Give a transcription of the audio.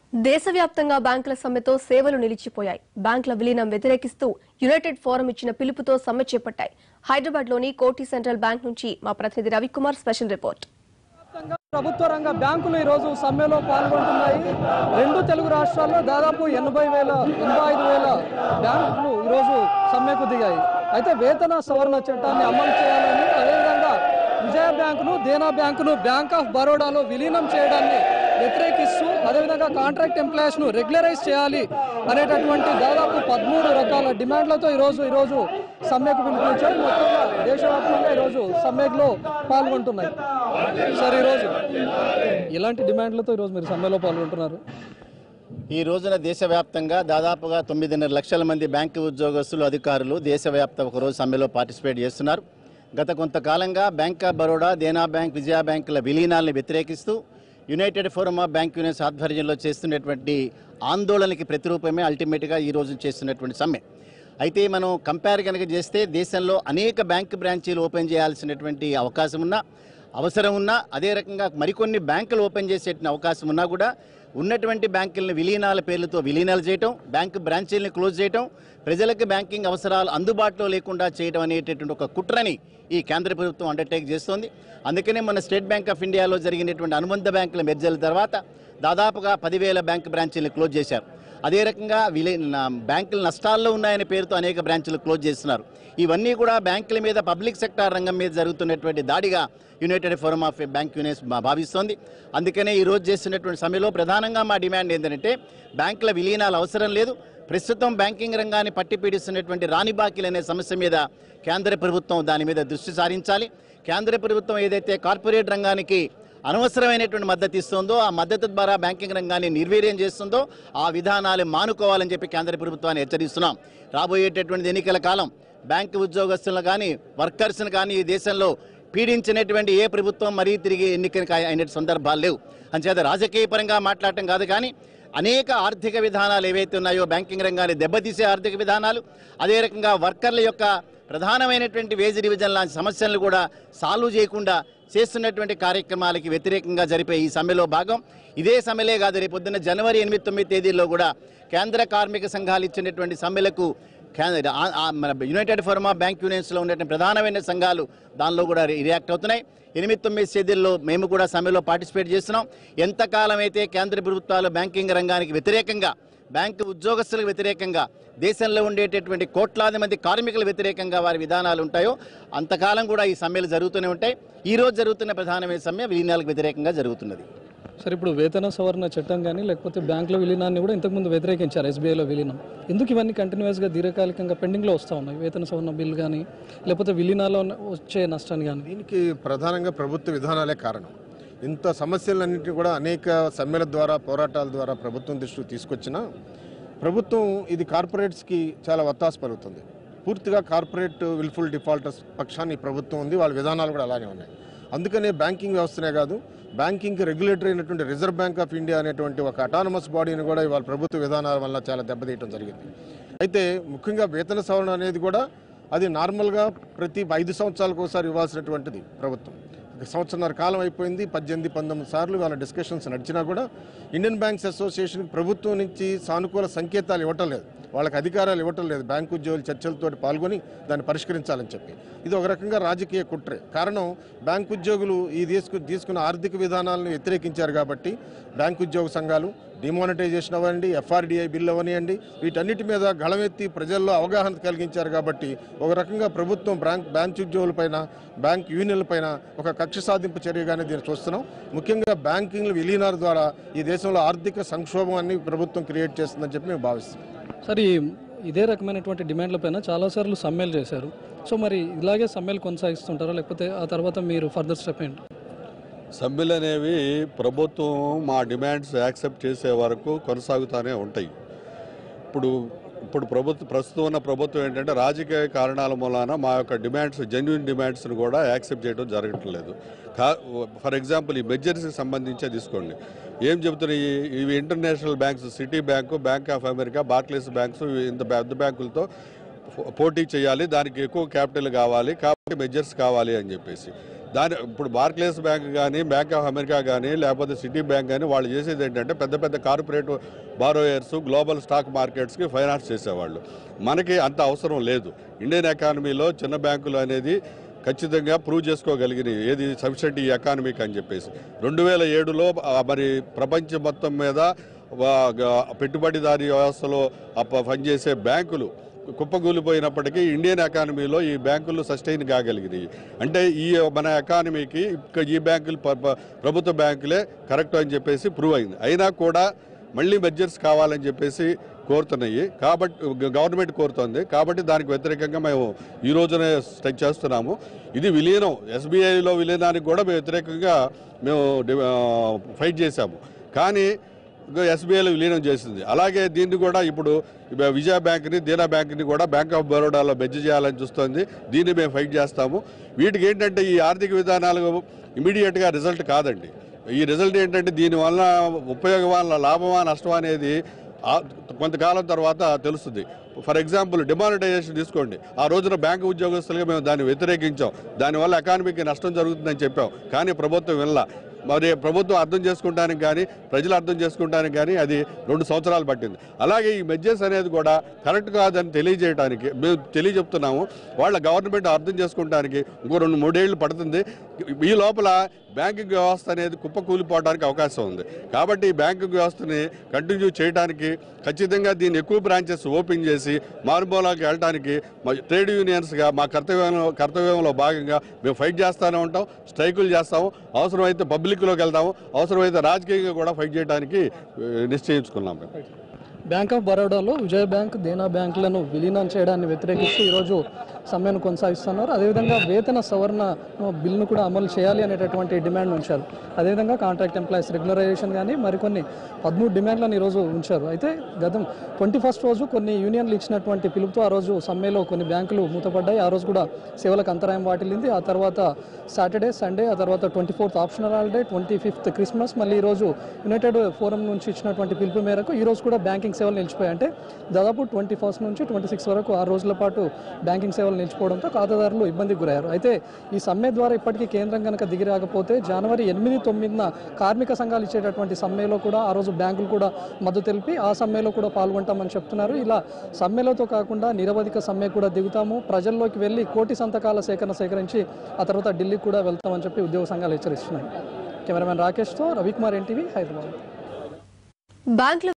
దేశవ్యాప్తంగా బ్యాంకుల సమ్మెతో సేవలు నిలిచిపోయాయి బ్యాంకుల విలీనం వ్యతిరేకిస్తూ యునైటెడ్ ఫోరం ఇచ్చిన పిలుపుతో సమ్మె చేపట్టాయి హైదరాబాద్ లోని కోటి సెంట్రల్ బ్యాంక్ నుంచి మా ప్రతినిధి రవికుమార్ స్పెషల్ రిపోర్ట్ వ్యాప్తంగా ప్రభుత్వ రంగ బ్యాంకులు ఈరోజు సమ్మెలో పాల్గొంటున్నాయి రెండు తెలుగు రాష్ట్రాల్లో దాదాపు ఎనభై వేల ఎనభై ఐదు వేల బ్యాంకులు ఈరోజు సమ్మెకు దిగాయి అయితే వేతన సవరణ చట్టాన్ని అమలు చేయాలని అదేవిధంగా విజయ బ్యాంకును దేనా బ్యాంకును బ్యాంక్ ఆఫ్ బరోడాలో విలీనం చేయడాన్ని వ్యతిరేకిస్తూ అదేవిధంగా కాంట్రాక్ట్ ఎంప్లాయీస్ ను రెగ్యులరైజ్ చేయాలి అనేటటువంటి దాదాపు పదమూడు రకాల డిమాండ్లతో ఈరోజు ఈరోజు సమ్మెకు పిలుపునిచ్చారు మొత్తంగా దేశవ్యాప్తంగా ఈరోజు సమ్మెలో పాల్గొంటున్నాయి సార్ ఈరోజు ఎలాంటి డిమాండ్లతో ఈరోజు మీరు సమ్మెలో పాల్గొంటున్నారు ఈ రోజున దేశవ్యాప్తంగా దాదాపుగా తొమ్మిదిన్నర లక్షల మంది బ్యాంకు ఉద్యోగస్తులు అధికారులు దేశవ్యాప్త ఒకరోజు సమ్మెలో పార్టిసిపేట్ చేస్తున్నారు గత కొంతకాలంగా bank of Baroda Dena bank Vijaya బ్యాంకుల విలీనాలను వ్యతిరేకిస్తూ united forum of bank unions ఆధ్వర్యంలో చేస్తున్నటువంటి ఆందోళనకి ప్రతిరూపమే అల్టిమేట్గా ఈ రోజు చేస్తున్నటువంటి సమ్మె అయితే మనం కంపేర్ కనుక చేస్తే దేశంలో అనేక బ్యాంక్ బ్రాంచీలు ఓపెన్ చేయాల్సినటువంటి అవకాశం ఉన్నా అవసరం ఉన్నా అదే రకంగా మరికొన్ని బ్యాంకులు ఓపెన్ చేసే అవకాశం ఉన్నా కూడా ఉన్నటువంటి బ్యాంకులను విలీనాల పేర్లతో విలీనాలు చేయటం బ్యాంకు బ్రాంచీలను క్లోజ్ చేయటం ప్రజలకు బ్యాంకింగ్ అవసరాలు అందుబాటులో లేకుండా చేయడం అనేటటువంటి ఒక కుట్రని ఈ కేంద్ర ప్రభుత్వం అండర్టేక్ చేస్తోంది అందుకనే మన స్టేట్ బ్యాంక్ ఆఫ్ ఇండియాలో జరిగినటువంటి అనుబంధ బ్యాంకుల మెర్జర్ల తర్వాత దాదాపుగా పదివేల బ్యాంక్ బ్రాంచీలను క్లోజ్ చేశారు అదే రకంగా విలే నా- బ్యాంకులు నష్టాల్లో ఉన్నాయనే పేరుతో అనేక బ్రాంచులు క్లోజ్ చేస్తున్నారు ఇవన్నీ కూడా బ్యాంకుల మీద పబ్లిక్ సెక్టార్ రంగం మీద జరుగుతున్నటువంటి దాడిగా united forum of bank unions భా- భావిస్తోంది అందుకనే ఈ రోజు చేస్తున్నటువంటి సమ్మెలో ప్రధానంగా మా డిమాండ్ ఏంటంటే బ్యాంకుల విలీనాలు అవసరం లేదు ప్రస్తుతం బ్యాంకింగ్ రంగాన్ని పట్టి పీడిస్తున్నటువంటి రాని బాకీలు అనే సమస్య మీద కేంద్ర ప్రభుత్వం దాని మీద దృష్టి సారించాలి కేంద్ర ప్రభుత్వం ఏదైతే కార్పొరేట్ రంగానికి అనవసరమైనటువంటి మద్దతు ఇస్తుందో ఆ మద్దతు ద్వారా బ్యాంకింగ్ రంగాన్ని నిర్వీర్యం చేస్తుందో ఆ విధానాలు మానుకోవాలని చెప్పి కేంద్ర ప్రభుత్వాన్ని హెచ్చరిస్తున్నాం రాబోయేటటువంటి ఎన్నికల కాలం బ్యాంకు ఉద్యోగస్తులను కానీ వర్కర్స్ని కానీ ఈ దేశంలో పీడించినటువంటి ఏ ప్రభుత్వం మరీ తిరిగి ఎన్నికకి అయిన సందర్భాలు లేవు అంచేత రాజకీయ పరంగా మాట్లాడటం కాదు కానీ అనేక ఆర్థిక విధానాలు ఏవైతే ఉన్నాయో బ్యాంకింగ్ రంగాన్ని దెబ్బతీసే ఆర్థిక విధానాలు అదే రకంగా వర్కర్ల యొక్క ప్రధానమైనటువంటి వేజ్ డివిజన్ లాంటి సమస్యలను కూడా సాల్వ్ చేయకుండా చేస్తున్నటువంటి కార్యక్రమాలకి వ్యతిరేకంగా జరిపే ఈ సమ్మెలో భాగం ఇదే సమ్మెలే కాదు రేపు పొద్దున్న జనవరి ఎనిమిది తొమ్మిది తేదీల్లో కూడా కేంద్ర కార్మిక సంఘాలు ఇచ్చినటువంటి సమ్మెలకు కేంద్ర ఆ- ఆ మన యునైటెడ్ ఫోరం ఆఫ్ బ్యాంక్ యూనియన్స్లో ఉన్నటువంటి ప్రధానమైన సంఘాలు దానిలో కూడా రి- రియాక్ట్ అవుతున్నాయి ఎనిమిది తొమ్మిది తేదీల్లో మేము కూడా సమ్మెలో పార్టిసిపేట్ చేస్తున్నాం ఎంతకాలం అయితే కేంద్ర ప్రభుత్వాలు బ్యాంకింగ్ రంగానికి వ్యతిరేకంగా బ్యాంకు ఉద్యోగస్తులకు వ్యతిరేకంగా దేశంలో ఉండేటటువంటి కోట్లాది మంది కార్మికుల వ్యతిరేకంగా వారి విధానాలు ఉంటాయో అంతకాలం కూడా ఈ సమ్మెలు జరుగుతూనే ఉంటాయి ఈ రోజు జరుగుతున్న ప్రధానమైన సమ్మె విలీనాలకు వ్యతిరేకంగా జరుగుతున్నది సార్ ఇప్పుడు వేతన సవరణ చట్టం కానీ లేకపోతే బ్యాంకుల విలీనాన్ని కూడా ఇంతకుముందు వ్యతిరేకించారు ఎస్బీఐలో విలీనం ఎందుకు ఇవన్నీ కంటిన్యూస్గా దీర్ఘకాలికంగా పెండింగ్లో వస్తూ ఉన్నాయి వేతన సవరణ బిల్ కానీ లేకపోతే విలీనాల్లో వచ్చే నష్టాన్ని కానీ దీనికి ప్రధానంగా ప్రభుత్వ విధానాలే కారణం ఇంత సమస్యలన్నింటినీ కూడా అనేక సమ్మెల ద్వారా పోరాటాల ద్వారా ప్రభుత్వం దృష్టికి తీసుకొచ్చినా ప్రభుత్వం ఇది కార్పొరేట్స్కి చాలా వత్తాసు పలుకుతుంది పూర్తిగా కార్పొరేట్ విల్ఫుల్ డిఫాల్టర్స్ పక్షాన్ని ఈ ప్రభుత్వం ఉంది వాళ్ళ విధానాలు కూడా అలానే ఉన్నాయి అందుకనే బ్యాంకింగ్ వ్యవస్థనే కాదు బ్యాంకింగ్కి రెగ్యులేటరీ అయినటువంటి రిజర్వ్ బ్యాంక్ ఆఫ్ ఇండియా అనేటువంటి ఒక అటానమస్ బాడీని కూడా ఇవాళ ప్రభుత్వ విధానాల వల్ల చాలా దెబ్బతీయటం జరిగింది అయితే ముఖ్యంగా వేతన సవరణ అనేది కూడా అది నార్మల్గా ప్రతి ఐదు సంవత్సరాలకు ఒకసారి ఇవ్వాల్సినటువంటిది ప్రభుత్వం ఒక సంవత్సరన్నర కాలం అయిపోయింది పద్దెనిమిది పంతొమ్మిది సార్లు వాళ్ళ డిస్కషన్స్ నడిచినా కూడా ఇండియన్ బ్యాంక్స్ అసోసియేషన్ ప్రభుత్వం నుంచి సానుకూల సంకేతాలు ఇవ్వటం లేదు వాళ్ళకి అధికారాలు ఇవ్వటం లేదు బ్యాంకు ఉద్యోగులు చర్చలతో పాల్గొని దాన్ని పరిష్కరించాలని చెప్పి ఇది ఒక రకంగా రాజకీయ కుట్రే కారణం బ్యాంకు ఉద్యోగులు ఈ తీసుకు తీసుకున్న ఆర్థిక విధానాలను వ్యతిరేకించారు కాబట్టి బ్యాంకు ఉద్యోగ సంఘాలు డిమానిటైజేషన్ అవ్వండి ఎఫ్ఆర్డిఐ బిల్ అవనియండి వీటన్నిటి మీద గళమెత్తి ప్రజల్లో అవగాహన కలిగించారు కాబట్టి ఒక రకంగా ప్రభుత్వం బ్యాంక్ బ్యాంక్ ఉద్యోగులపైన బ్యాంక్ యూనియన్లపైన ఒక కక్ష సాధింపు చర్యగానే దీన్ని చూస్తున్నాం ముఖ్యంగా బ్యాంకింగ్ విలీనాల ద్వారా ఈ దేశంలో ఆర్థిక సంక్షోభాన్ని ప్రభుత్వం క్రియేట్ చేస్తుందని చెప్పి మేము భావిస్తున్నాం సార్ ఈ ఇదే రకమైనటువంటి డిమాండ్లపైన చాలాసార్లు సమ్మెలు చేశారు సో మరి ఇలాగే సమ్మెలు కొనసాగిస్తుంటారా లేకపోతే ఆ తర్వాత మీరు ఫర్దర్ స్టెప్ ఏంటి సమ్మెలు అనేవి ప్రభుత్వం మా డిమాండ్స్ యాక్సెప్ట్ చేసే వరకు కొనసాగుతూనే ఉంటాయి ఇప్పుడు ఇప్పుడు ప్రభుత్వ ప్రస్తుతం ఉన్న ప్రభుత్వం ఏంటంటే రాజకీయ కారణాల మూలాన మా యొక్క డిమాండ్స్ జెన్యున్ డిమాండ్స్ని కూడా యాక్సెప్ట్ చేయడం జరగట్లేదు కా ఫర్ ఎగ్జాంపుల్ ఈ మెజర్స్కి సంబంధించే తీసుకోండి ఏం చెబుతున్నాయి ఇవి international banks Citi bank bank of America Barclays banks ఇంత పెద్ద బ్యాంకులతో పో- పోటీ చేయాలి దానికి ఎక్కువ క్యాపిటల్ కావాలి కాబట్టి మెజర్స్ కావాలి అని చెప్పేసి దాని ఇప్పుడు బార్క్లేస్ బ్యాంక్ కానీ బ్యాంక్ ఆఫ్ అమెరికా కానీ లేకపోతే సిటీ బ్యాంక్ కానీ వాళ్ళు చేసేది ఏంటంటే పెద్ద పెద్ద కార్పొరేట్ బారోయర్స్ గ్లోబల్ స్టాక్ మార్కెట్స్కి ఫైనాన్స్ చేసేవాళ్ళు మనకి అంత అవసరం లేదు ఇండియన్ ఎకానమీలో చిన్న బ్యాంకులు అనేది ఖచ్చితంగా ప్రూవ్ చేసుకోగలిగినాయి ఏది సఫిషియెంట్ ఈ ఎకానమీకి అని చెప్పేసి రెండు వేల ఏడులో ఆ, మరి ప్రపంచం మొత్తం మీద వా- గ- పెట్టుబడిదారీ వ్యవస్థలో అప్ప పనిచేసే బ్యాంకులు కుప్పకూలిపోయినప్పటికీ ఇండియన్ ఎకానమీలో ఈ బ్యాంకులు సస్టైన్ కాగలిగినాయి అంటే ఈ మన ఎకానమీకి ఇక ఈ బ్యాంకులు ప- ప- ప్రభుత్వ బ్యాంకులే కరెక్ట్ అని చెప్పేసి ప్రూవ్ అయింది అయినా కూడా మళ్ళీ మెజర్స్ కావాలని చెప్పేసి కోరుతున్నాయి కాబట్టి గ- గవర్నమెంట్ కోరుతోంది కాబట్టి దానికి వ్యతిరేకంగా మేము ఈ రోజునే స్ట్రైక్ చేస్తున్నాము ఇది విలీనం ఎస్బీఐలో విలీనానికి కూడా మేము వ్యతిరేకంగా మేము డి- ఆ, ఫైట్ చేశాము కానీ ఎస్బీఐలో విలీనం చేసింది అలాగే దీన్ని కూడా ఇప్పుడు ఇవ- విజయ బ్యాంక్ని దీనా బ్యాంక్ని కూడా బ్యాంక్ ఆఫ్ బరోడాలో బెజ్జ చేయాలని చూస్తోంది దీన్ని మేము ఫైట్ చేస్తాము వీటికి ఏంటంటే ఈ ఆర్థిక విధానాలు ఇమీడియట్గా రిజల్ట్ కాదండి ఈ రిజల్ట్ ఏంటంటే దీనివల్ల ఉపయోగమా లాభమా నష్టమా అనేది ఆ- కొంతకాలం తర్వాత తెలుస్తుంది ఫర్ ఎగ్జాంపుల్ డిమానిటైజేషన్ తీసుకోండి ఆ రోజున బ్యాంకు ఉద్యోగస్తులుగా మేము దాన్ని వ్యతిరేకించాం దానివల్ల ఎకానమీకి నష్టం జరుగుతుందని చెప్పాం కానీ ప్రభుత్వం వినలా మరి ప్రభుత్వం అర్థం చేసుకుంటానికి కానీ ప్రజలు అర్థం చేసుకుంటానికి కానీ అది రెండు సంవత్సరాలు పట్టింది అలాగే ఈ మెజ్జెస్ అనేది కూడా కరెక్ట్ కాదని తెలియజేయడానికి మేము తెలియజెప్తున్నాము వాళ్ళ గవర్నమెంట్ అర్థం చేసుకుంటానికి ఇంకో రెండు మూడేళ్లు పడుతుంది ఈ లోపల బ్యాంకింగ్ వ్యవస్థ అనేది కుప్పకూలిపోవడానికి అవకాశం ఉంది కాబట్టి ఈ బ్యాంకింగ్ వ్యవస్థని కంటిన్యూ చేయడానికి ఖచ్చితంగా దీన్ని ఎక్కువ బ్రాంచెస్ ఓపెన్ చేసి మారుమూలకి వెళ్ళడానికి మా ట్రేడ్ యూనియన్స్గా మా కర్తవ్యంలో కర్తవ్యంలో భాగంగా మేము ఫైట్ చేస్తూనే ఉంటాం స్ట్రైకులు చేస్తాము అవసరమైతే పబ్లిక్లోకి వెళ్తాము అవసరమైతే రాజకీయంగా కూడా ఫైట్ చేయడానికి ఆ, నిశ్చయించుకున్నాం మేము బ్యాంక్ ఆఫ్ బరోడాలో విజయ బ్యాంక్ దేనా బ్యాంకులను విలీనం చేయడాన్ని వ్యతిరేకిస్తూ ఈరోజు సమ్మెను కొనసాగిస్తున్నారు అదేవిధంగా వేతన సవరణ బిల్లును కూడా అమలు చేయాలి అనేటటువంటి డిమాండ్ ఉంచారు అదేవిధంగా కాంట్రాక్ట్ ఎంప్లాయీస్ రెగ్యులరైజేషన్ కానీ మరికొన్ని పదమూడు డిమాండ్లను ఈరోజు ఉంచారు అయితే గతం ట్వంటీ ఫస్ట్ రోజు కొన్ని యూనియన్లు ఇచ్చినటువంటి పిలుపుతో ఆ రోజు సమ్మెలో కొన్ని బ్యాంకులు మూతపడ్డాయి ఆ రోజు కూడా సేవలకు అంతరాయం వాటిల్లింది ఆ తర్వాత సాటర్డే సండే ఆ తర్వాత twenty fourth optional holiday twenty fifth Christmas మళ్ళీ ఈరోజు యునైటెడ్ ఫోరం నుంచి ఇచ్చినటువంటి పిలుపు మేరకు ఈ రోజు కూడా బ్యాంకింగ్ సేవలు నిలిచిపోయాయి అంటే దాదాపు ట్వంటీ ఫస్ట్ నుంచి ట్వంటీ సిక్స్ వరకు ఆరు రోజుల పాటు బ్యాంకింగ్ సేవలు నిలిచిపోవడంతో ఖాతాదారులు ఇబ్బందికి గురయ్యారు అయితే ఈ సమ్మె ద్వారా ఇప్పటికీ కేంద్రం కనుక దిగి రాకపోతే జనవరి ఎనిమిది తొమ్మిదిన కార్మిక సంఘాలు ఇచ్చేటటువంటి సమ్మెలో కూడా ఆ రోజు బ్యాంకులు కూడా మద్దతు తెలిపి ఆ సమ్మెలో కూడా పాల్గొంటామని చెప్తున్నారు ఇలా సమ్మెలతో కాకుండా నిరవధిక సమ్మె కూడా దిగుతాము ప్రజల్లోకి వెళ్ళి కోటి సంతకాల సేకరణ సేకరించి ఆ తర్వాత ఢిల్లీకి కూడా వెళ్తామని చెప్పి ఉద్యోగ సంఘాలు హెచ్చరిస్తున్నాయి కెమెరామెన్ రాకేష్తో రవికుమార్ ఎన్టీవీ హైదరాబాద్ బ్యాంకుల